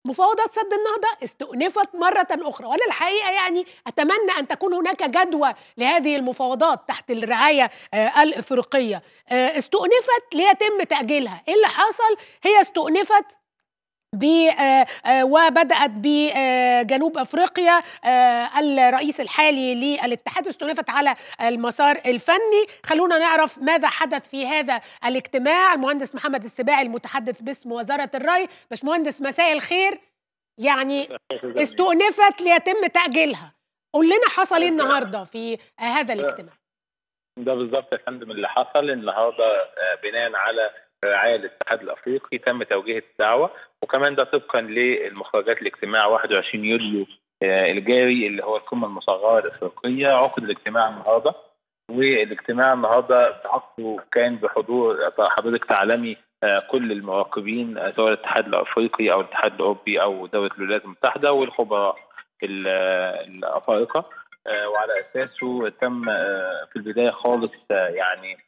مفاوضات سد النهضة استؤنفت مرة أخرى وأنا الحقيقة يعني أتمنى أن تكون هناك جدوى لهذه المفاوضات تحت الرعاية آه، الإفريقية آه، استؤنفت ليتم تأجيلها إيه اللي حصل هي استؤنفت ب آه، آه، وبدات بجنوب افريقيا آه، الرئيس الحالي للاتحاد استؤنفت على المسار الفني خلونا نعرف ماذا حدث في هذا الاجتماع المهندس محمد السباعي المتحدث باسم وزاره الري باشمهندس مساء الخير يعني استؤنفت ليتم تاجيلها قول لنا حصل ايه النهارده في هذا الاجتماع ده بالظبط يا فندم اللي حصل النهارده آه، بناء على رعايه الاتحاد الافريقي تم توجيه الدعوه وكمان ده طبقا للمخرجات الاجتماع 21 يوليو آه، الجاري اللي هو القمه المصغره الافريقيه عقد الاجتماع النهارده والاجتماع النهارده عقده كان بحضور حضرتك تعلمي آه، كل المراقبين آه، سواء الاتحاد الافريقي او الاتحاد الاوروبي او دوله الولايات المتحده والخبراء ال- آه، الافارقه آه، وعلى اساسه تم آه، في البدايه خالص آه، يعني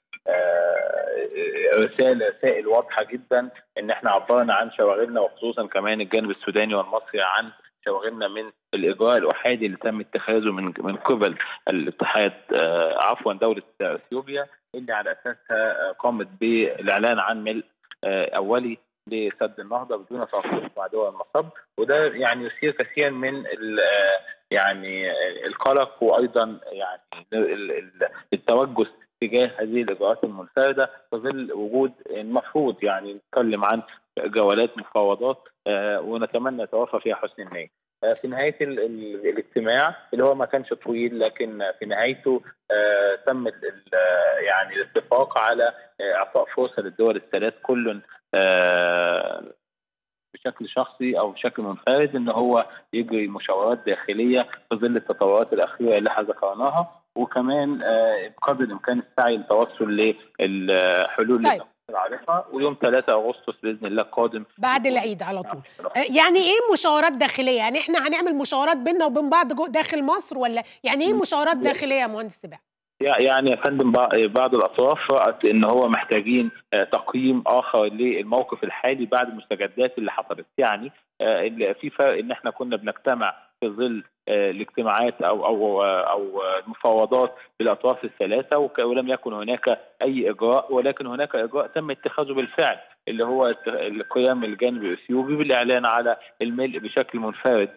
آه، رساله رسائل واضحه جدا ان احنا عبرنا عن شواغلنا وخصوصا كمان الجانب السوداني والمصري عن شواغلنا من الاجراء الاحادي اللي تم اتخاذه من من قبل الاتحاد آه، عفوا دوله اثيوبيا اللي على اساسها آه، قامت بالاعلان عن ملء آه، اولي لسد النهضه بدون توقف مع دول المصب وده يعني يثير كثيرا من ال- آه، يعني القلق وايضا يعني ال- ال- التوجس تجاه هذه الاجراءات المنفرده في ظل وجود المفروض يعني نتكلم عن جولات مفاوضات آه، ونتمنى يتوفى فيها حسن النيه. آه، في نهايه ال- ال- الاجتماع اللي هو ما كانش طويل لكن في نهايته آه، تم ال- ال- يعني الاتفاق على آه، اعطاء فرصه للدول الثلاث كل آه، بشكل شخصي او بشكل منفرد ان هو يجري مشاورات داخليه في ظل التطورات الاخيره اللي احنا ذكرناها وكمان آه، بقدر الامكان السعي للتوصل للحلول طيب. العارفه ويوم 3 اغسطس باذن الله القادم بعد العيد على طول آه، يعني ايه مشاورات داخليه يعني احنا هنعمل مشاورات بيننا وبين بعض جو داخل مصر ولا يعني ايه مشاورات داخليه يا مهندس سباع يعني يا فندم بع- بعض الاطراف رأت ان هو محتاجين آه، تقييم اخر للموقف الحالي بعد المستجدات اللي حصلت يعني آه، اللي في فرق ان احنا كنا بنجتمع في ظل آه، الاجتماعات او او او المفاوضات بالاطراف الثلاثه وك- ولم يكن هناك اي اجراء ولكن هناك اجراء تم اتخاذه بالفعل اللي هو الت- القيام الجانب الاثيوبي بالاعلان على الملء بشكل منفرد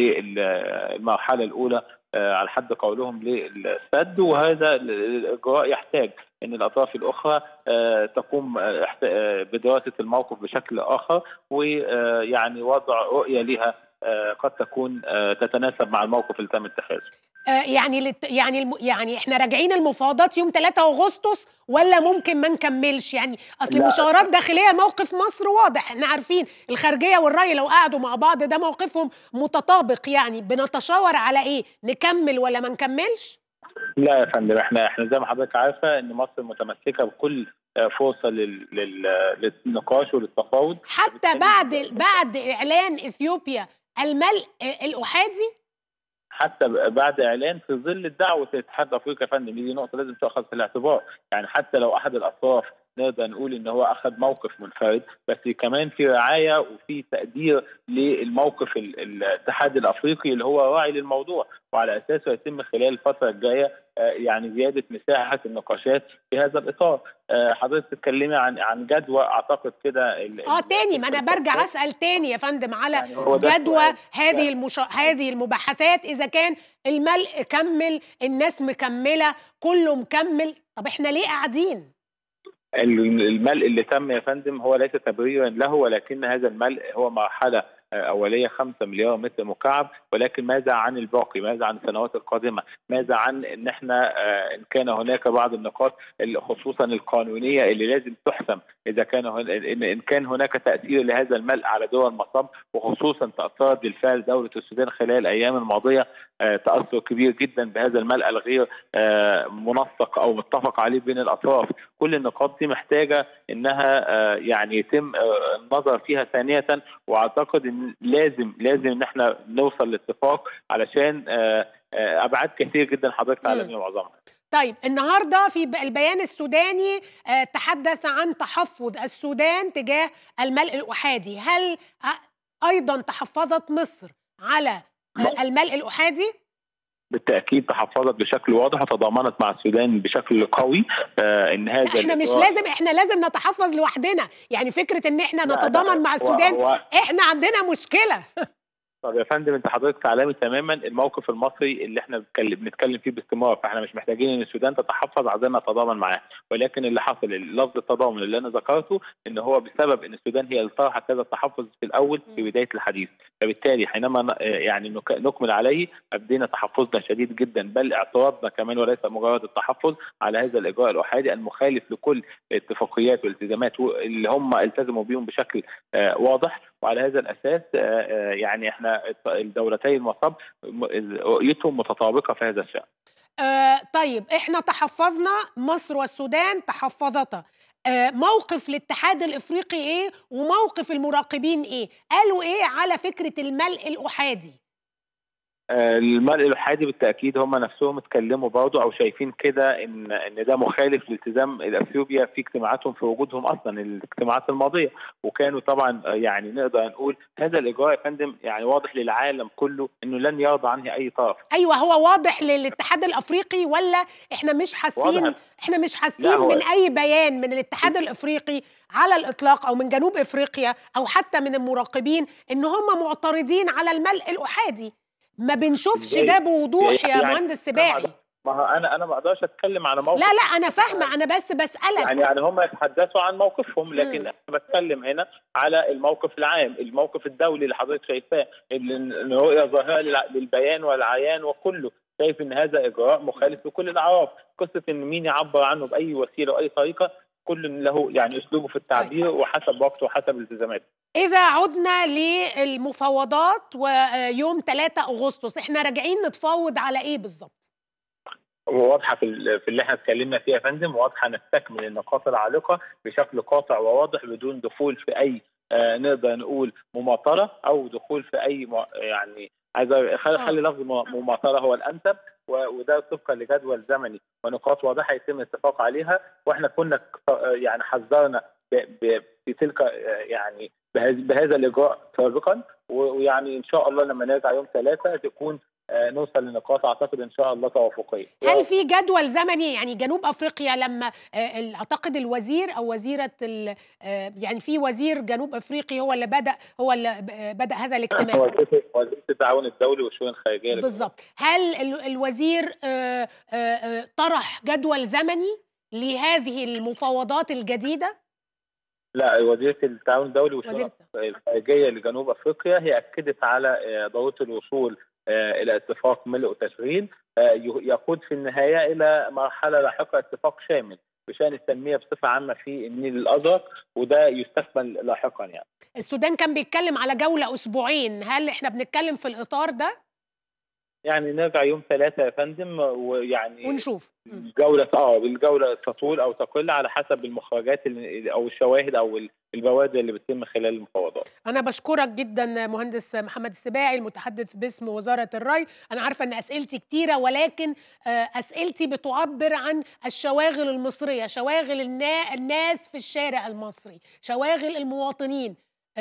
للمرحله الاولى آه، على حد قولهم للسد وهذا ال- الاجراء يحتاج ان الاطراف الاخرى آه، تقوم آه، احت- آه، بدراسه الموقف بشكل اخر ويعني وضع رؤيه لها آه، قد تكون آه، تتناسب مع الموقف اللي تم اتخاذه. آه، يعني لت... يعني الم... يعني احنا راجعين المفاوضات يوم 3 اغسطس ولا ممكن ما نكملش يعني اصل لا. المشاورات داخليه موقف مصر واضح احنا عارفين الخارجيه والرأي لو قعدوا مع بعض ده موقفهم متطابق يعني بنتشاور على ايه نكمل ولا ما نكملش لا يا فندم احنا احنا زي ما حضرتك عارفه ان مصر متمسكه بكل آه، فرصه لل- لل- للنقاش وللتفاوض حتى فبالتالي- بعد بعد اعلان اثيوبيا الملء آه، الاحادي حتى بعد اعلان في ظل دعوه الاتحاد الافريقي يا فندم دي نقطه لازم تؤخذ في الاعتبار يعني حتى لو احد الاطراف نقدر نقول ان هو اخذ موقف منفرد بس كمان في رعايه وفي تقدير للموقف ال- الاتحاد الافريقي اللي هو راعي للموضوع وعلى اساسه يتم خلال الفتره الجايه آه، يعني زياده مساحه النقاشات في هذا الاطار آه، حضرتك تتكلمي عن عن جدوى اعتقد كده ال- اه ال- تاني ما انا برجع اسال تاني يا فندم على يعني هو ده جدوى السؤال. هذه المشا... هذه المباحثات اذا كان الملء كمل الناس مكمله كله مكمل طب احنا ليه قاعدين الملء اللي تم يا فندم هو ليس تبريرا له ولكن هذا الملء هو مرحله آه، أولية 5 مليار متر مكعب ولكن ماذا عن الباقي ماذا عن السنوات القادمة ماذا عن أن احنا آه، إن كان هناك بعض النقاط اللي خصوصا القانونية اللي لازم تحسم إذا كان هن... إن إن كان هناك تأثير لهذا الملء على دول المصب وخصوصا تأثرت بالفعل دولة السودان خلال الأيام الماضية آه، تأثر كبير جدا بهذا الملء الغير آه، منسق أو متفق عليه بين الأطراف كل النقاط دي محتاجة إنها آه، يعني يتم آه، النظر فيها ثانية واعتقد ان لازم لازم ان احنا نوصل لاتفاق علشان آه، آه، ابعاد كثير جدا حضرتك تعلمي معظمها طيب النهارده في ب- البيان السوداني آه، تحدث عن تحفظ السودان تجاه الملء الاحادي هل ه- ايضا تحفظت مصر على آه، الملء الاحادي بالتاكيد تحفظت بشكل واضح وتضامنت مع السودان بشكل قوي آه ان هذا احنا مش لازم احنا لازم نتحفظ لوحدنا يعني فكره ان احنا نتضامن مع السودان هو احنا عندنا مشكله طب يا فندم انت حضرتك تعلمي تماما الموقف المصري اللي احنا بنتكلم فيه باستمرار فاحنا مش محتاجين ان السودان تتحفظ عايزين نتضامن معاه ولكن اللي حصل لفظ التضامن اللي انا ذكرته ان هو بسبب ان السودان هي اللي طرحت هذا التحفظ في الاول في بدايه الحديث فبالتالي حينما يعني نكمل عليه ابدينا تحفظنا شديد جدا بل اعتراضنا كمان وليس مجرد التحفظ على هذا الاجراء الاحادي المخالف لكل الاتفاقيات والالتزامات اللي هم التزموا بهم بشكل واضح وعلى هذا الاساس يعني احنا الدولتي المصاب رؤيتهم متطابقه في هذا الشان. آه طيب احنا تحفظنا مصر والسودان تحفظتا آه موقف الاتحاد الافريقي ايه وموقف المراقبين ايه قالوا ايه على فكره الملء الاحادي الملء الحادي بالتاكيد هم نفسهم اتكلموا برضه او شايفين كده ان ان ده مخالف لالتزام الاثيوبيا في اجتماعاتهم في وجودهم اصلا الاجتماعات الماضيه وكانوا طبعا يعني نقدر نقول هذا الاجراء يا فندم يعني واضح للعالم كله انه لن يرضى عنه اي طرف ايوه هو واضح للاتحاد الافريقي ولا احنا مش حاسين احنا مش حاسين من اي بيان من الاتحاد الافريقي على الاطلاق او من جنوب افريقيا او حتى من المراقبين ان هم معترضين على الملء الاحادي ما بنشوفش ده بوضوح يا يعني مهندس سباعي ما هو انا انا ما اقدرش اتكلم على موقف لا لا انا فاهمه انا بس بسالك يعني يعني هم يتحدثوا عن موقفهم لكن انا بتكلم هنا على الموقف العام الموقف الدولي اللي حضرتك شايفاه اللي رؤيه ظاهره للبيان والعيان وكله شايف ان هذا اجراء مخالف لكل الاعراف قصه ان مين يعبر عنه باي وسيله واي طريقه كل له يعني اسلوبه في التعبير وحسب وقته وحسب التزاماته إذا عدنا للمفاوضات ويوم 3 أغسطس إحنا راجعين نتفاوض على إيه بالظبط؟ واضحه في في اللي احنا اتكلمنا فيها يا فندم واضحه نستكمل النقاط العالقه بشكل قاطع وواضح بدون دخول في اي آه نقدر نقول مماطله او دخول في اي يعني عايز خلي, خلي لفظ مماطله هو الانسب وده طبقا لجدول زمني ونقاط واضحه يتم الاتفاق عليها واحنا كنا يعني حذرنا في تلك يعني بهذا الاجراء سابقا ويعني ان شاء الله لما نرجع يوم ثلاثه تكون نوصل لنقاط اعتقد ان شاء الله توافقيه. هل في جدول زمني يعني جنوب افريقيا لما اعتقد الوزير او وزيره يعني في وزير جنوب افريقي هو اللي بدا هو اللي بدا هذا الاجتماع. وزيره التعاون الدولي والشؤون الخارجيه بالظبط. هل الوزير طرح جدول زمني لهذه المفاوضات الجديده؟ لا وزيره التعاون الدولي والشؤون الخارجيه لجنوب افريقيا هي اكدت على ضروره الوصول الى اتفاق ملء وتشغيل يقود في النهايه الى مرحله لاحقه اتفاق شامل بشان التنميه بصفه عامه في النيل الازرق وده يستكمل لاحقا يعني. السودان كان بيتكلم على جوله اسبوعين، هل احنا بنتكلم في الاطار ده؟ يعني نرجع يوم ثلاثة يا فندم ويعني ونشوف الجولة اه الجولة تطول أو تقل على حسب المخرجات أو الشواهد أو البوادر اللي بتتم خلال المفاوضات. أنا بشكرك جدا مهندس محمد السباعي المتحدث باسم وزارة الري، أنا عارفة إن أسئلتي كتيرة ولكن أسئلتي بتعبر عن الشواغل المصرية، شواغل الناس في الشارع المصري، شواغل المواطنين.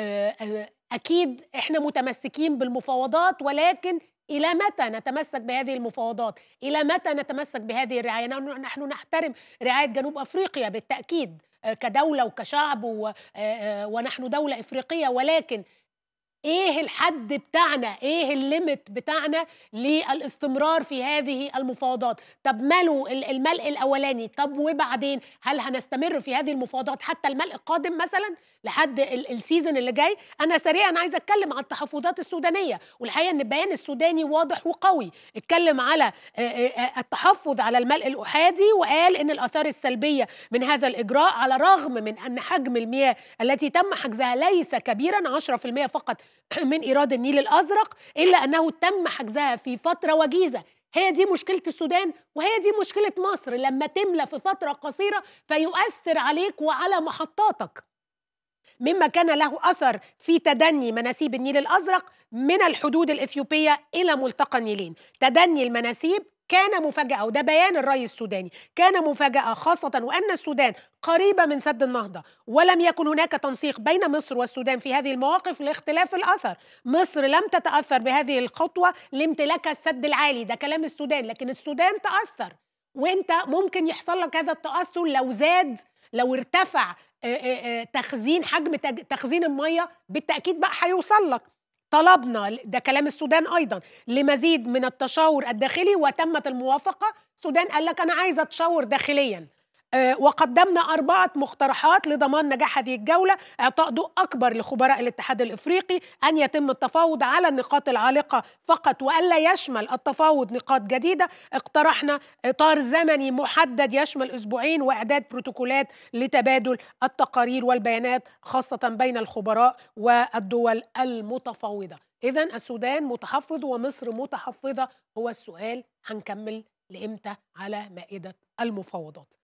أكيد إحنا متمسكين بالمفاوضات ولكن إلى متى نتمسك بهذه المفاوضات؟ إلى متى نتمسك بهذه الرعاية؟ نحن نحترم رعاية جنوب أفريقيا بالتأكيد كدولة وكشعب ونحن دولة إفريقية ولكن ايه الحد بتاعنا ايه الليمت بتاعنا للاستمرار في هذه المفاوضات طب ماله الملء الاولاني طب وبعدين هل هنستمر في هذه المفاوضات حتى الملء القادم مثلا لحد السيزون اللي جاي انا سريعا عايزه اتكلم عن التحفظات السودانيه والحقيقه ان البيان السوداني واضح وقوي اتكلم على التحفظ على الملء الاحادي وقال ان الاثار السلبيه من هذا الاجراء على الرغم من ان حجم المياه التي تم حجزها ليس كبيرا 10% فقط من ايراد النيل الازرق الا انه تم حجزها في فتره وجيزه هي دي مشكله السودان وهي دي مشكله مصر لما تملى في فتره قصيره فيؤثر عليك وعلى محطاتك مما كان له اثر في تدني مناسيب النيل الازرق من الحدود الاثيوبيه الى ملتقى النيلين تدني المناسيب كان مفاجأة وده بيان الرأي السوداني كان مفاجأة خاصة وأن السودان قريبة من سد النهضة ولم يكن هناك تنسيق بين مصر والسودان في هذه المواقف لاختلاف الأثر مصر لم تتأثر بهذه الخطوة لامتلاكها السد العالي ده كلام السودان لكن السودان تأثر وانت ممكن يحصل لك هذا التأثر لو زاد لو ارتفع آه، آه، آه، تخزين حجم تج- تخزين المية بالتأكيد بقى هيوصل لك طلبنا ده كلام السودان ايضا لمزيد من التشاور الداخلي وتمت الموافقه السودان قال لك انا عايزه اتشاور داخليا آه، وقدمنا أربعة مقترحات لضمان نجاح هذه الجولة إعطاء ضوء أكبر لخبراء الاتحاد الإفريقي أن يتم التفاوض على النقاط العالقة فقط وألا يشمل التفاوض نقاط جديدة اقترحنا إطار زمني محدد يشمل أسبوعين وإعداد بروتوكولات لتبادل التقارير والبيانات خاصة بين الخبراء والدول المتفاوضة إذا السودان متحفظ ومصر متحفظة هو السؤال هنكمل لإمتى على مائدة المفاوضات